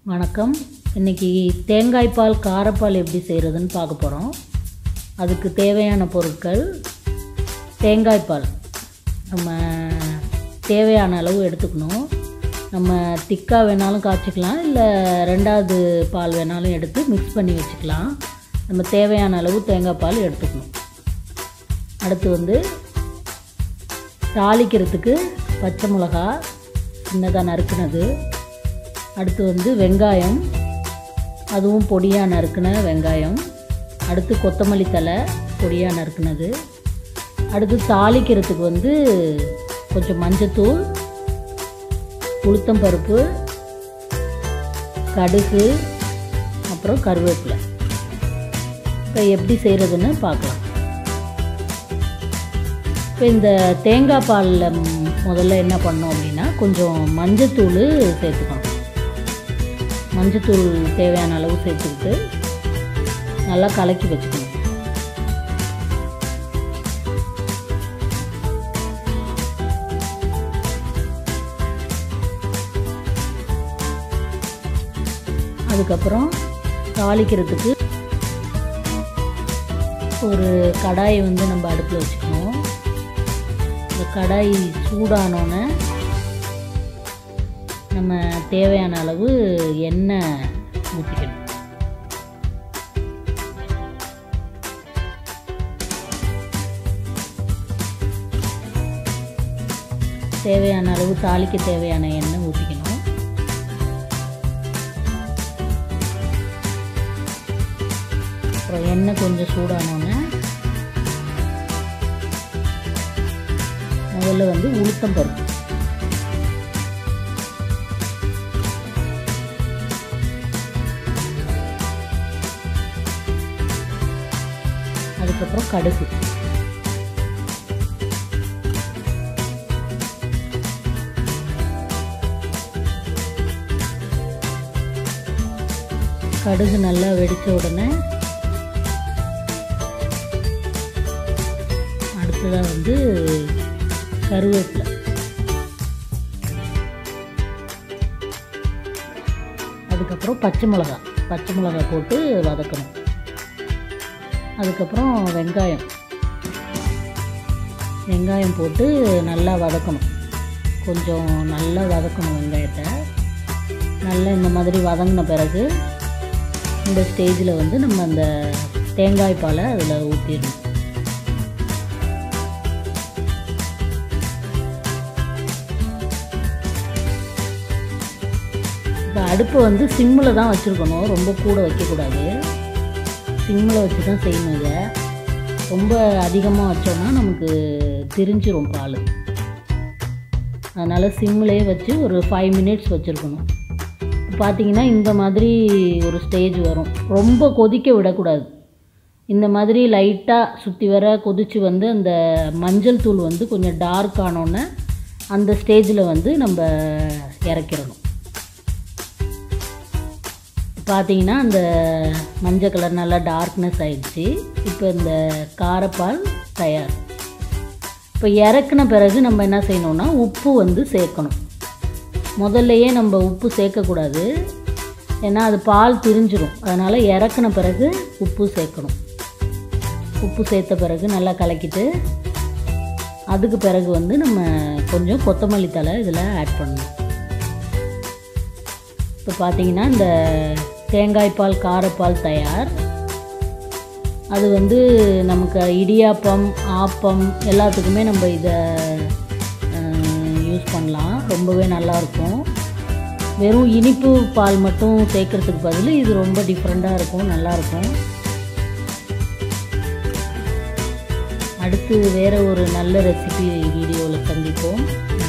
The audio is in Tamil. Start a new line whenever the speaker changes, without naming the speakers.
வணக்கம் இன்றைக்கி தேங்காய் பால் காரப்பால் எப்படி செய்கிறதுன்னு பார்க்க போகிறோம் அதுக்கு தேவையான பொருட்கள் தேங்காய் பால் நம்ம தேவையான அளவு எடுத்துக்கணும் நம்ம திக்காக வேணாலும் காய்ச்சிக்கலாம் இல்லை ரெண்டாவது பால் வேணாலும் எடுத்து மிக்ஸ் பண்ணி வச்சுக்கலாம் நம்ம தேவையான அளவு தேங்காய் பால் எடுத்துக்கணும் அடுத்து வந்து தாளிக்கிறதுக்கு பச்சை மிளகா சின்னதாக நறுக்குனது அடுத்து வந்து வெங்காயம் அதுவும் பொடியாக நறுக்குன வெங்காயம் அடுத்து கொத்தமல்லி தலை பொடியாக நறுக்குனது அடுத்து தாளிக்கிறதுக்கு வந்து கொஞ்சம் மஞ்சத்தூள் உளுத்தம்பருப்பு கடுகு அப்புறம் கருவேப்பிலை இப்போ எப்படி செய்கிறதுன்னு பார்க்கலாம் இப்போ இந்த தேங்காய் பாலில் முதல்ல என்ன பண்ணோம் அப்படின்னா கொஞ்சம் மஞ்சத்தூள் சேர்த்துக்கணும் மஞ்சத்தூள் தேவையான அளவு சேர்த்துக்கிட்டு நல்லா கலக்கி வச்சுக்கணும் அதுக்கப்புறம் தாளிக்கிறதுக்கு ஒரு கடாயை வந்து நம்ம அடுப்பில் வச்சுக்கணும் இந்த கடாய் சூடானோன்னே நம்ம தேவையான அளவு எண்ணெய் ஊற்றிக்கணும் தேவையான அளவு தாளிக்க தேவையான எண்ணெய் ஊற்றிக்கணும் அப்புறம் எண்ணெய் கொஞ்சம் சூடானோன்னே முதல்ல வந்து உளுத்தம் பருப்பு அதுக்கப்புறம் கடுகு கடுகு நல்லா வெடித்த உடனே அடுத்ததாக வந்து கருவேப்பிலை அதுக்கப்புறம் பச்சை மிளகா பச்சை மிளகா போட்டு வதக்கணும் அதுக்கப்புறம் வெங்காயம் வெங்காயம் போட்டு நல்லா வதக்கணும் கொஞ்சம் நல்லா வதக்கணும் வெங்காயத்தை நல்லா இந்த மாதிரி வதங்கின பிறகு இந்த ஸ்டேஜில் வந்து நம்ம அந்த தேங்காய் பாலை அதில் ஊற்றிடணும் இப்போ அடுப்பை வந்து சிம்மில் தான் வச்சுருக்கணும் ரொம்ப கூட வைக்கக்கூடாது சிம்மில் வச்சு தான் செய்யணும் இதை ரொம்ப அதிகமாக வச்சோம்னா நமக்கு திரிஞ்சிரும் பால் அதனால் சிம்மிலே வச்சு ஒரு ஃபைவ் மினிட்ஸ் வச்சுருக்கணும் பார்த்தீங்கன்னா இந்த மாதிரி ஒரு ஸ்டேஜ் வரும் ரொம்ப கொதிக்க விடக்கூடாது இந்த மாதிரி லைட்டாக சுற்றி வர கொதித்து வந்து அந்த மஞ்சள் தூள் வந்து கொஞ்சம் டார்க் ஆனோன்னே அந்த ஸ்டேஜில் வந்து நம்ம இறக்கிடணும் பார்த்தீங்கன்னா அந்த மஞ்சள் கலர் நல்லா டார்க்னஸ் ஆயிடுச்சு இப்போ இந்த காரப்பால் தயார் இப்போ இறக்குன பிறகு நம்ம என்ன செய்யணும்னா உப்பு வந்து சேர்க்கணும் முதல்லையே நம்ம உப்பு சேர்க்கக்கூடாது ஏன்னா அது பால் திரிஞ்சிரும் அதனால் இறக்குன பிறகு உப்பு சேர்க்கணும் உப்பு சேர்த்த பிறகு நல்லா கலக்கிட்டு அதுக்கு பிறகு வந்து நம்ம கொஞ்சம் கொத்தமல்லி தலை இதில் ஆட் பண்ணணும் இப்போ பார்த்தீங்கன்னா இந்த தேங்காய் பால் காரப்பால் தயார் அது வந்து நமக்கு இடியாப்பம் ஆப்பம் எல்லாத்துக்குமே நம்ம இதை யூஸ் பண்ணலாம் ரொம்பவே நல்லாயிருக்கும் வெறும் இனிப்பு பால் மட்டும் சேர்க்குறதுக்கு பதில் இது ரொம்ப டிஃப்ரெண்ட்டாக இருக்கும் நல்லாயிருக்கும் அடுத்து வேறு ஒரு நல்ல ரெசிபி வீடியோவில் சந்திப்போம்